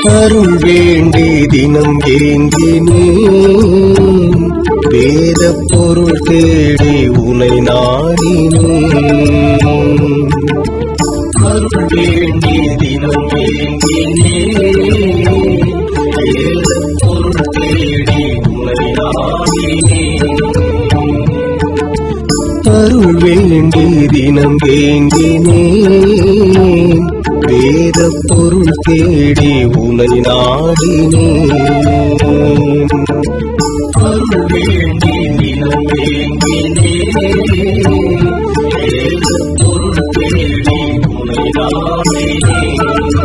அருள் வேண்டி தினம் ஏங்கினேன் வேத பொருள் தேடி உனை நாடினேன் அருள் வேண்டி தினம் ஏங்கினேன் வேத பொருள் தேடி உனை நாடினேன் அருள் வேண்டி தினம் வேண்டினேன் வேத பொருள் தேடி உனை நாடினேன் அருள் வேண்டி தினம் வேண்டினேன் வேத பொருள் தேடி உனை நாடினேன்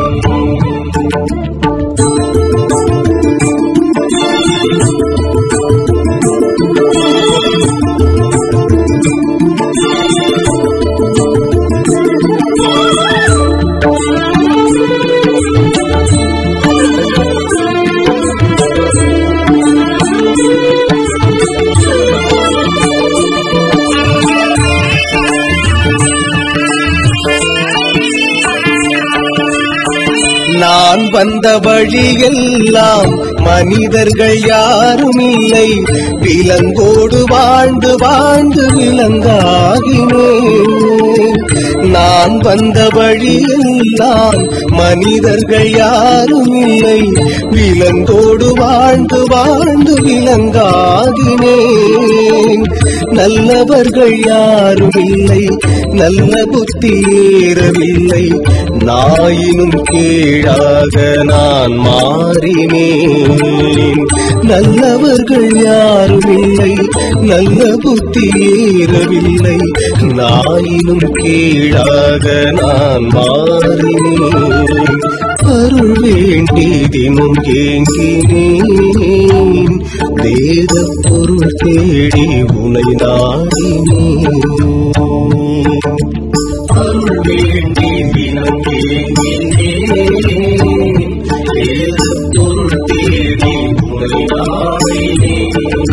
நான் வந்த வழியெல்லாம் மனிதர்கள் யாரும் இல்லை விலங்கோடு வாழ்ந்து வாழ்ந்து விலங்காகினேன் நான் வந்த வழியெல்லாம் மனிதர்கள் யாரும் இல்லை விலங்கோடு வாழ்ந்து வாழ்ந்து விலங்காகினேன் நல்லவர்கள் யாரும் இல்லை நல்ல புத்தி ஏறவில்லை நாயினும் கீழாக நான் மாறினேன் நல்லவர்கள் யாரும் இல்லை நல்ல புத்தி ஏறவில்லை நாயினும் கீழாக நான் மாறினேன் அருள் வேண்டி தினம் ஏங்கினேன் வேத பொருள் தேடி உனை நாடினேன் அருள் வேண்டி தினம் ஏங்கினேன் வேத பொருள் தேடி உனை நாடினேன்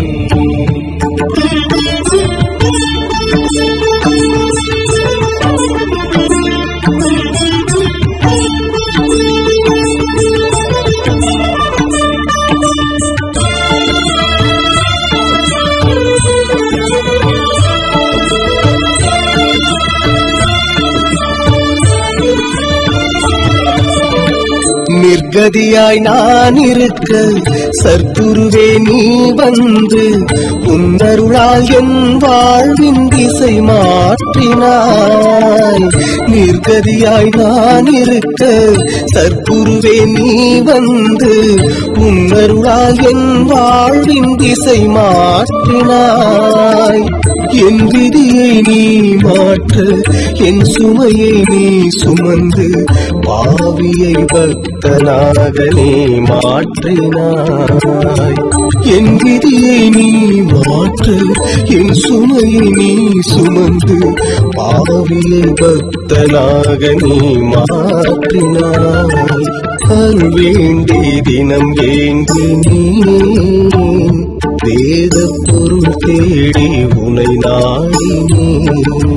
நிர்கதியாய் நான் இருக்க சர்க்குருவே நீ வந்து உன்னருளால் என் வாழ்வின் திசை மாற்றினாய் நிர்கதியாய் நான் இருக்க சர்க்குருவே நீ வந்து உன்னருளால் என் வாழ்வின் திசை மாற்றினாய் என் விதியை நீ மாற்ற என் சுமையை நீ சுமந்து பாவியை பக்தனாக நீ மாற்றினாய் என் விதியை நீ மாற்ற என் சுமையை நீ சுமந்து பாவியை பக்தனாக நீ மாற்றினாய் அருள் வேண்டி தினம் ஏங்கி நீ வேத பொருள் தேடி உனை நாடினேன்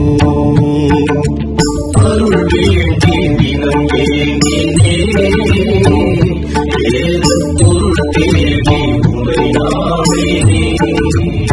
அருள் வேண்டி தினம் ஏங்கினேன் வேத பொருள் தேடி உனை நாடினேன்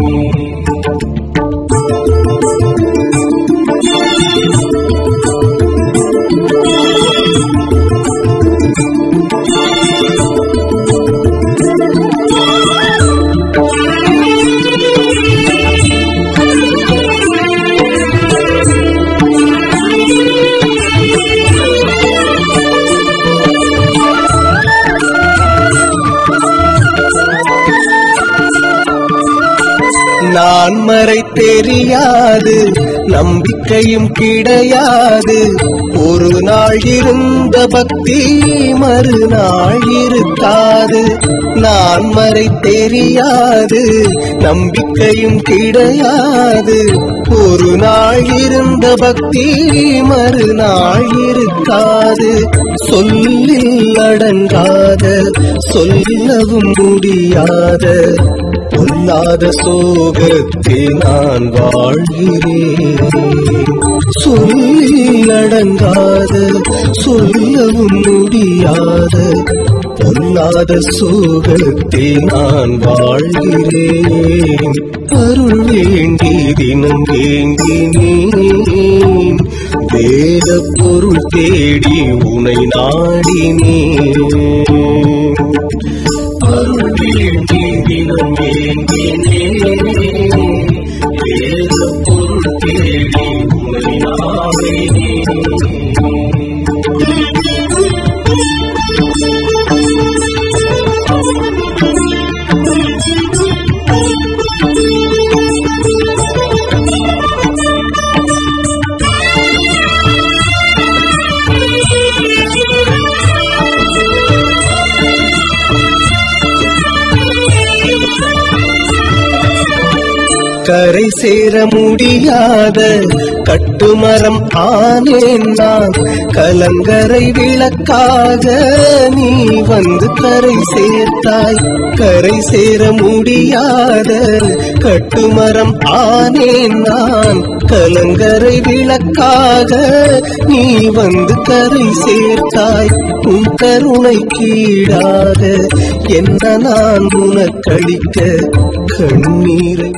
நான் மறை தெரியாது நம்பிக்கையும் கிடையாது ஒரு நாள் இருந்த பக்தி மறுநாள் இருக்காது நான் மறை தெரியாது நம்பிக்கையும் கிடையாது ஒரு நாள் இருந்த பக்தி மறுநாள் இருக்காது சொல்லில் அடங்காத சொல்லவும் முடியாத பொல்லாத சோகத்தை நான் வாழ்கிறேன் சொல்லில் அடங்காத சொல்லவும் முடியாத பொல்லாத சுகத்தில் நான் வாழ்கிறேன் அருள் வேண்டி தினம் வேண்டினேன் வேத பொருள் தேடி உனை நாடினேன் அருள் வேண்டி தினம் வேண்டினேன் வேத பொருள் தேடி உனை நாடினேன் கரை சேர முடியாத கட்டுமரம் ஆனேன் நான் கலங்கரை விளக்காக நீ வந்து கரை சேர்த்தாய் கரை சேர முடியாத கட்டுமரம் ஆனேன் நான் கலங்கரை விளக்காக நீ வந்து கரை சேர்த்தாய் உன் கருணை கீழாக என்ன நான் உனக்களிக்க கண்ணீரை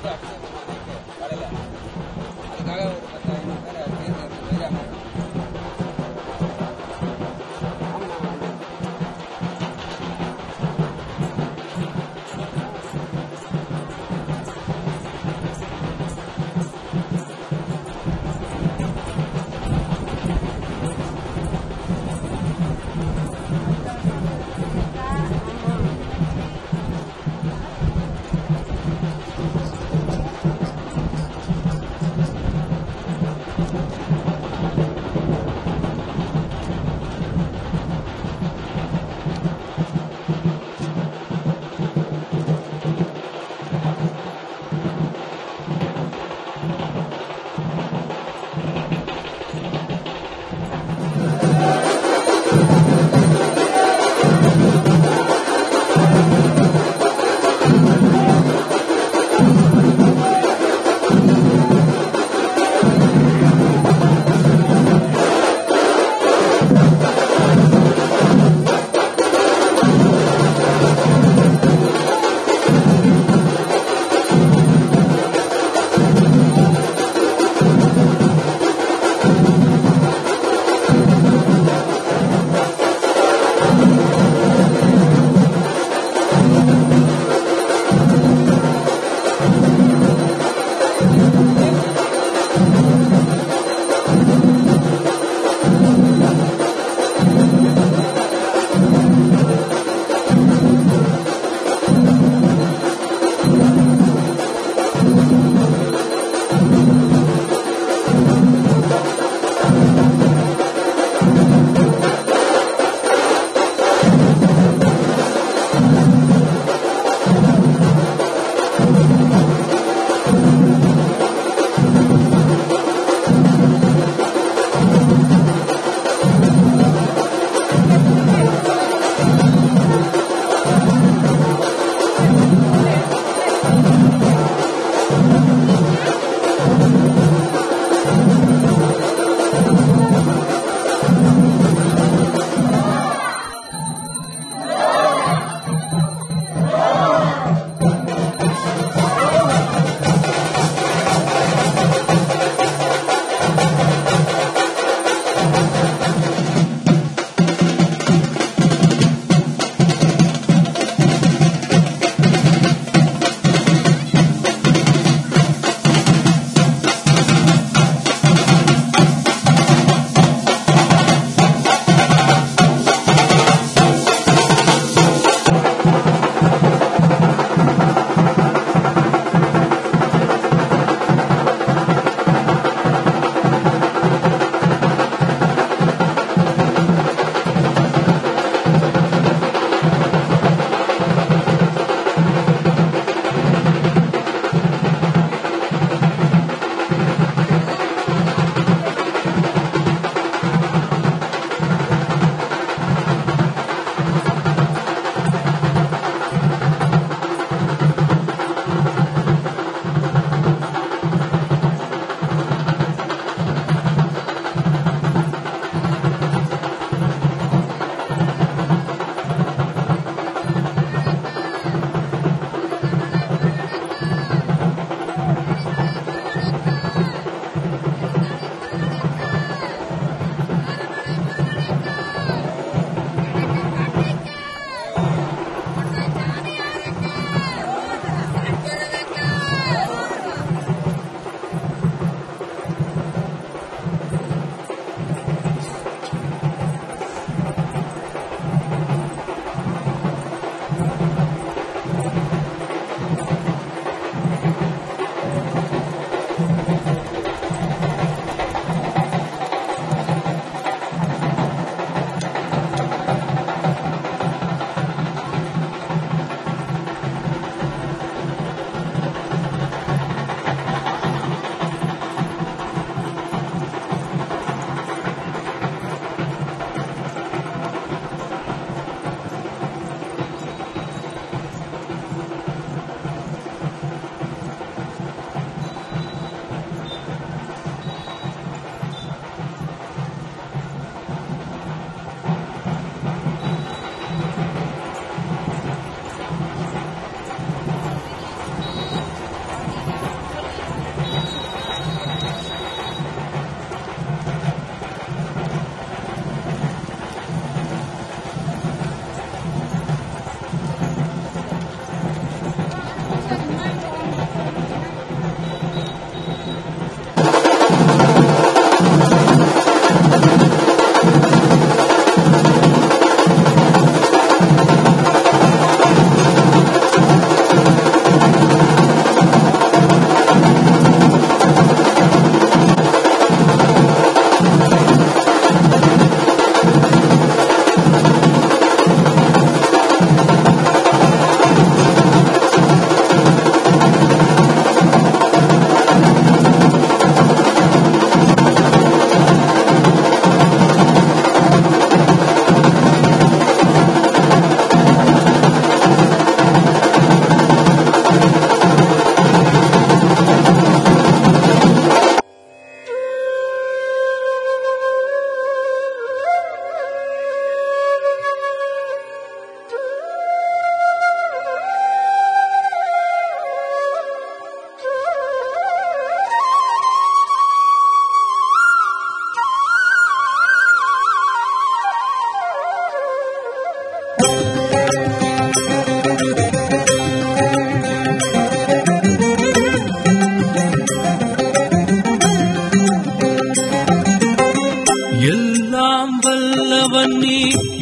அதுக்காக ஒரு பத்தாயிரம் பேரை தேர்ந்தெடுத்து போய் அங்க ஆமா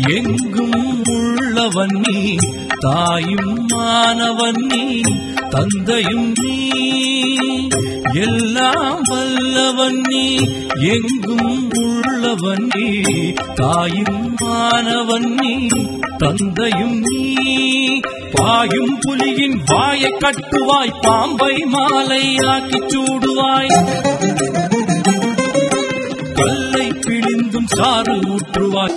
எங்கும் உள்ளவன் நீ தாயும் மாணவன் நீ தந்தையும் நீ எல்லாம் வல்லவன் நீ எங்கும் உள்ளவன் நீ தாயும் மாணவன் நீ தந்தையும் நீ பாயும் புலியின் வாயை கட்டுவாய் பாம்பை மாலையாக்கி சூடுவாய் கல்லை பிழிந்தும் சாறு ஊற்றுவாய்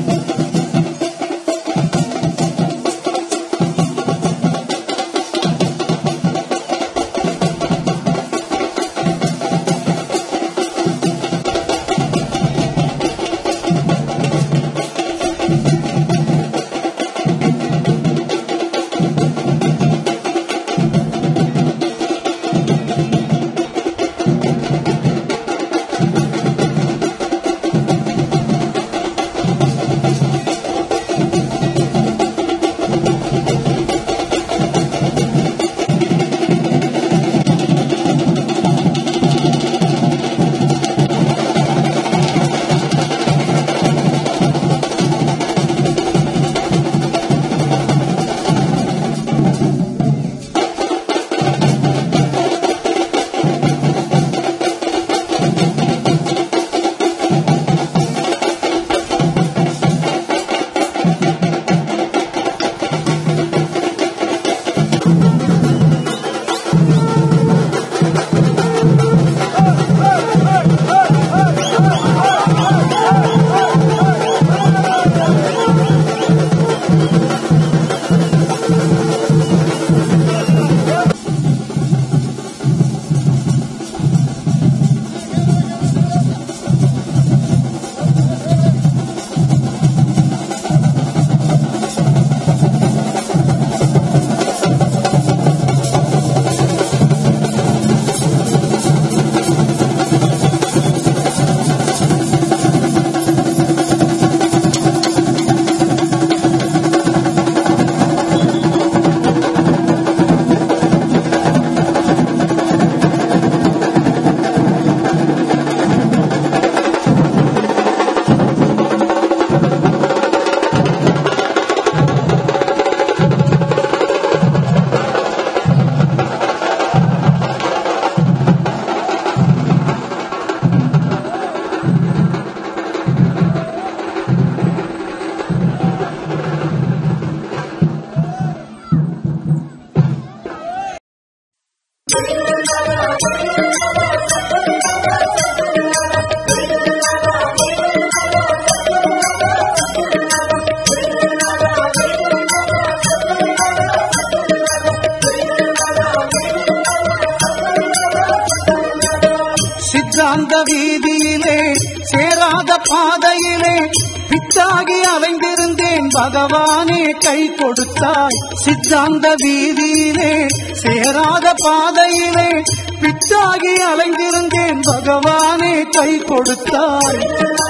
சித்தாந்த வீதியிலே சேராத பாதையிலே பித்தாகி அலைந்திருந்தேன் பகவானே கை கொடுத்தாய் சித்தாந்த வீதியிலே சேராத பாதையிலே பித்தாகி அலைந்திருந்தேன் பகவானே கை கொடுத்தாய்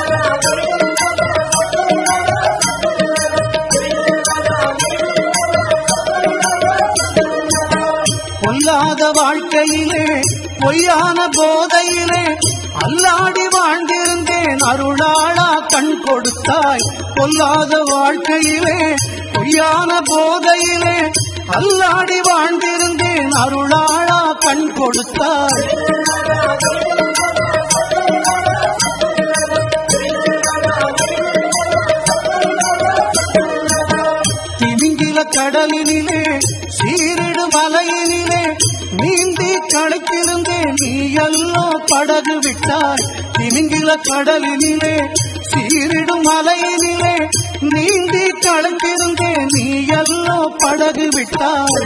பொல்லாத வாழ்க்கையிலே பொய்யான போதையிலே அல்லாடி வாழ்ந்திருந்தேன் அருளாளா கண் கொடுத்தாய் பொல்லாத வாழ்க்கையிலே பொய்யான போதையிலே அல்லாடி வாழ்ந்திருந்தேன் அருளாளா கண் கொடுத்தாய் திமிங்கில கடலினிலே சீரிடு மலையினிலே நீந்தி களைத்திருந்தேன் நீ எல்லோ படகு விட்டாய் திமிங்கில கடலினிலே சீரிடு மலையினிலே நீந்தி களைத்திருந்தேன் நீ எல்லோ படகு விட்டாய்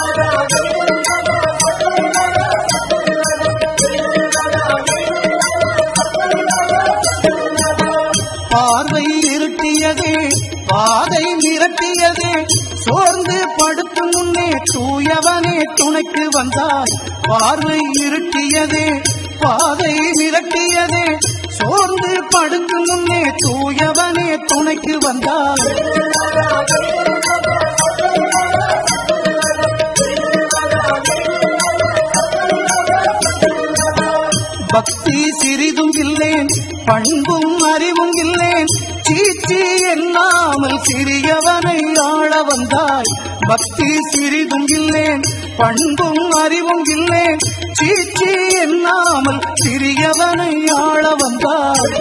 பார்வை இருட்டியதே பாதை மிரட்டியதே சோர்ந்து படுக்கும் முன்னே தூயவனே துணைக்கு வந்தாய் பார்வை இருட்டியதே பாதை மிரட்டியதே சோர்ந்து படுக்கும் முன்னே தூயவனே துணைக்கு வந்தாய் பக்தி சிறிதும் இல்லேன் பண்பும் அறிவும் இல்லேன் சீச்சி எண்ணாமல் சிறியவனை ஆள வந்தாய் பக்தி சிறிதும் இல்லேன் பண்பும் அறிவும் இல்லேன் சீச்சி எண்ணாமல் சிறியவனை ஆள வந்தாய்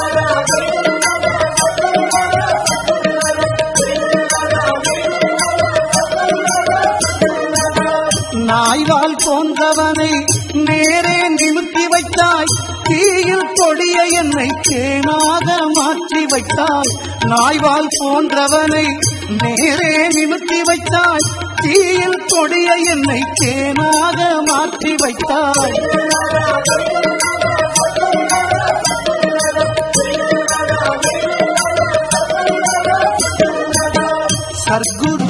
நாய்வால் போன்றவனை நேரே நிமித்தி வைத்தாய் தீயில் கொடிய என்னை தேனாக மாற்றி வைத்தாய் நாய்வால் போன்றவனை நேரே நிமித்தி வைத்தாய் தீயில் கொடிய என்னை தேனாக மாற்றி வைத்தாய் சர்க்குரு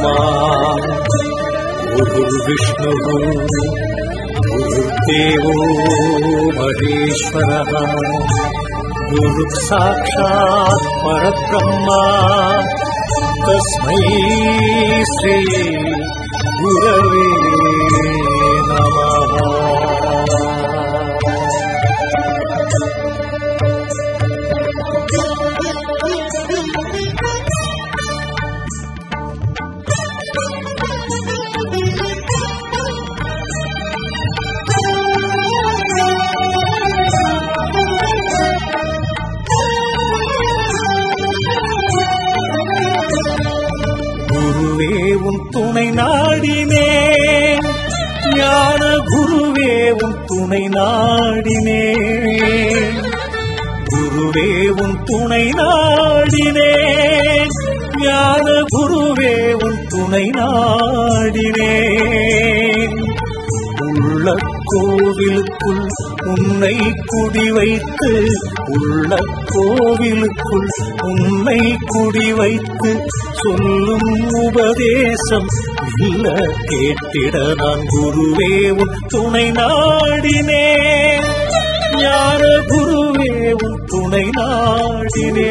ब्रह्मा गुरुर्विष्णुः गुरुर्देवो महेश्वरः गुरुः साक्षात् परब्रह्मा तस्मै श्री गुरवे नमः குருவே உன் துணை நாடினே ஞான குருவே உன் துணை நாடினே குருவே உன் துணை நாடினே ஞான குருவே உன் துணை நாடினே உள்ள கோவிலுக்குள் உன்னை குடி வைத்து உள்ள கோவிலுக்குள் உன்னை குடி வைத்து சொல்லும் உபதேசம் இல்ல கேட்டிட நான் குருவே உன் துணை நாடினே ஞான குருவே உன் துணை நாடினே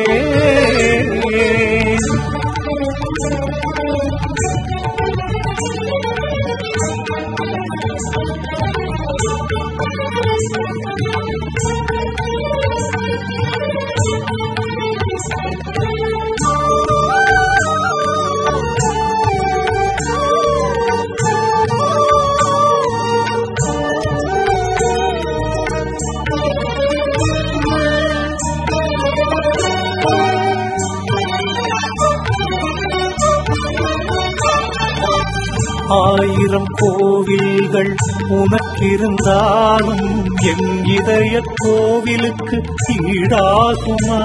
ஆயிரம் கோவில்கள் உனக்கிருந்தாலும் என் இதய கோவிலுக்கு ஈடாகுமா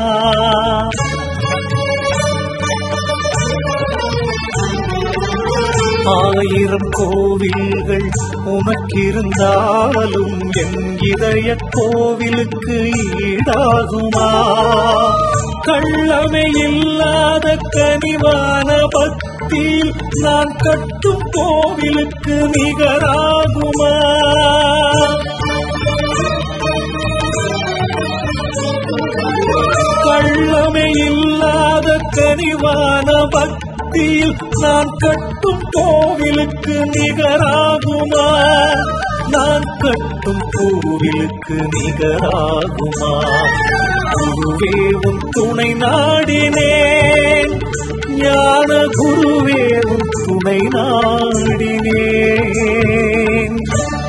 ஆயிரம் கோவில்கள் உனக்கிருந்தாலும் என் இதய கோவிலுக்கு ஈடாகுமா கள்ளமே இல்லாத கனிவான பக்தியில் நான் கட்டும் கோவிலுக்கு நிகராகுமா கள்ளமே இல்லாத கனிவான பக்தியில் நான் கட்டும் கோவிலுக்கு நிகராகுமா நான் கட்டும் கோவிலுக்கு நிகராகுமா குருவே உன் துணை நாடினேன் ஞான குருவே உன் துணை நாடினேன்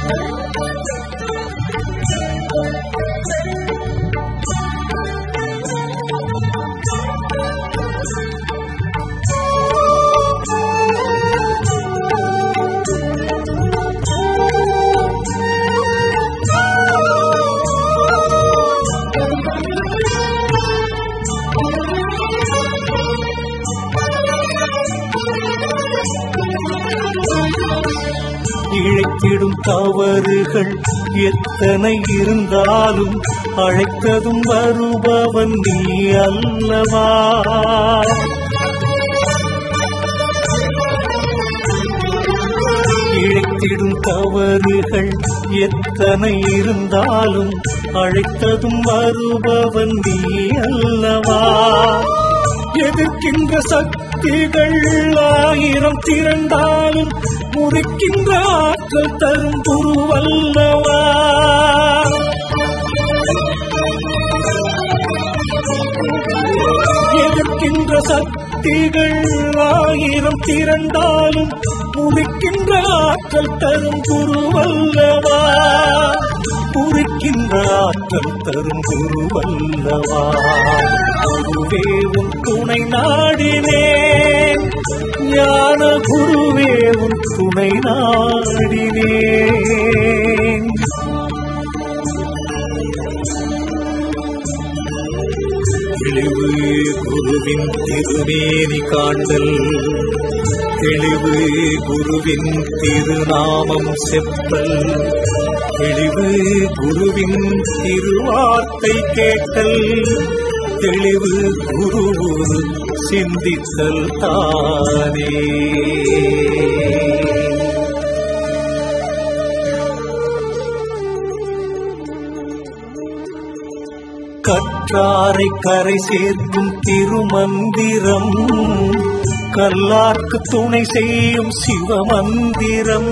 இழைத்திடும் தவறுகள் எத்தனை இருந்தாலும் அழைத்ததும் வருபவன் நீ அல்லவா இழைத்திடும் தவறுகள் எத்தனை இருந்தாலும் அழைத்ததும் வருபவன் நீ அல்லவா எதிர்க்கின்ற சக்திகள் ஆயிரம் திரண்டாலும் முறிக்கின்ற ஆற்றல் தரும் குருவல்லவா எதிர்க்கின்ற சக்திகள் ஆயிரம் திரண்டாலும் முறிக்கின்ற ஆற்றல் தரும் குருவல்லவா புரிக்கின்ற ஆற்றல் தரும் குருவல்லவா குருவே உன் துணை நாடினேன் ஞான குருவே உன் துணை நாடினேன் தெளிவு குருவின் திருமேனி காண்டல் தெளிவு குருவின் திருநாமம் செப்பல் தெளிவு குருவின் திருவார்த்தை கேட்டல் தெளிவு குரு சிந்தித்தல் தானே கற்றாரை கரை சேர்க்கும் திருமந்திரம் கல்லார்க்கு துணை செய்யும் சிவமந்திரம்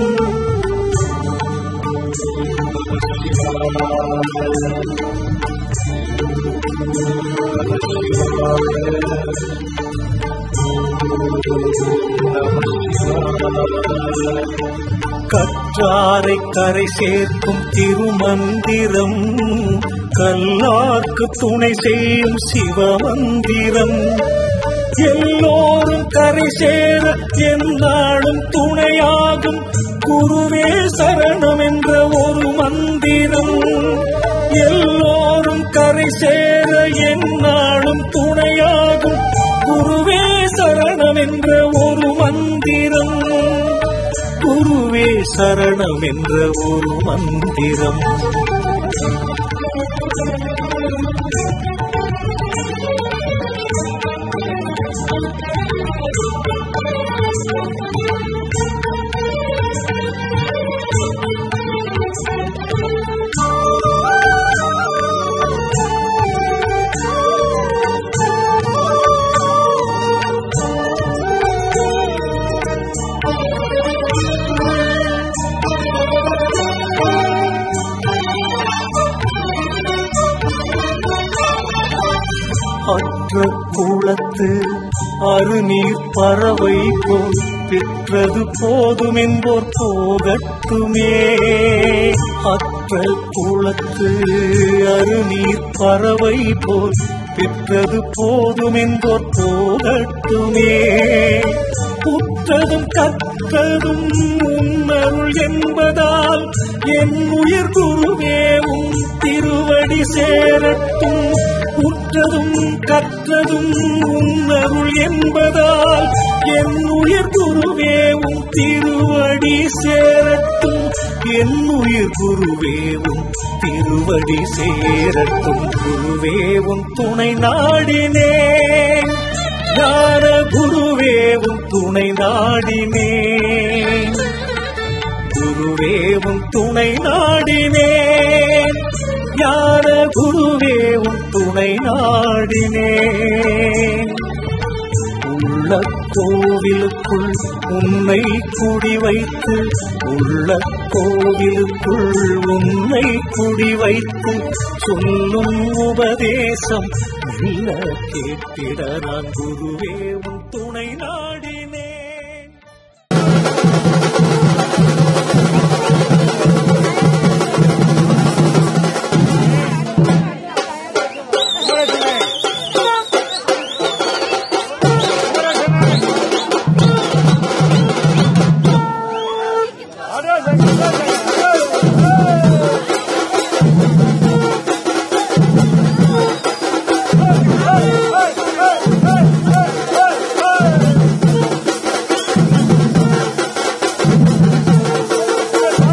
கற்றாரை கரை சேர்க்கும் திருமந்திரம் கல்லார்க்கு துணை செய்யும் சிவமந்திரம் எல்லோரும் கரை சேர எந்நாளும் துணையாகும் குருவே சரணம் என்ற ஒரு மந்திரம் எல்லோரும் கரை சேர எந்நாளும் துணையாகும் குருவே சரணம் என்ற ஒரு மந்திரம் குருவே சரணம் என்ற ஒரு மந்திரம் அற்ற குளத்து அருநீர் பறவை போல் பெற்றது போதும் என்போர் போகட்டுமே அற்ற குளத்து அருநீர் பறவை போல் பெற்றது போதும் என்போர் போகட்டுமே உற்றதும் கற்றதும் உன்னருள் என்பதால் என் உயிர் குருவேவும் திருவடி சேரட்டும் உற்றதும் கற்றதும் உன்னருள் என்பதால் என் உயிர் குருவேவும் திருவடி சேரட்டும் என் உயிர் குருவேவும் திருவடி சேரட்டும் குருவேவும் துணை நாடினேன் ஞான குருவேவும் துணை நாடினேன் குருவேவும் துணை நாடினேன் ஞான குருவேவும் துணை நாடினேன் உள்ள கோவிலுக்குள் உன்னை குடி வைத்து உள்ள கோவிலுக்குள் உன்னை குடி வைத்து சொல்லும் உபதேசம் மெல்ல கேட்டிட நான் குருவே உன் துணை நாடினேன் Hey!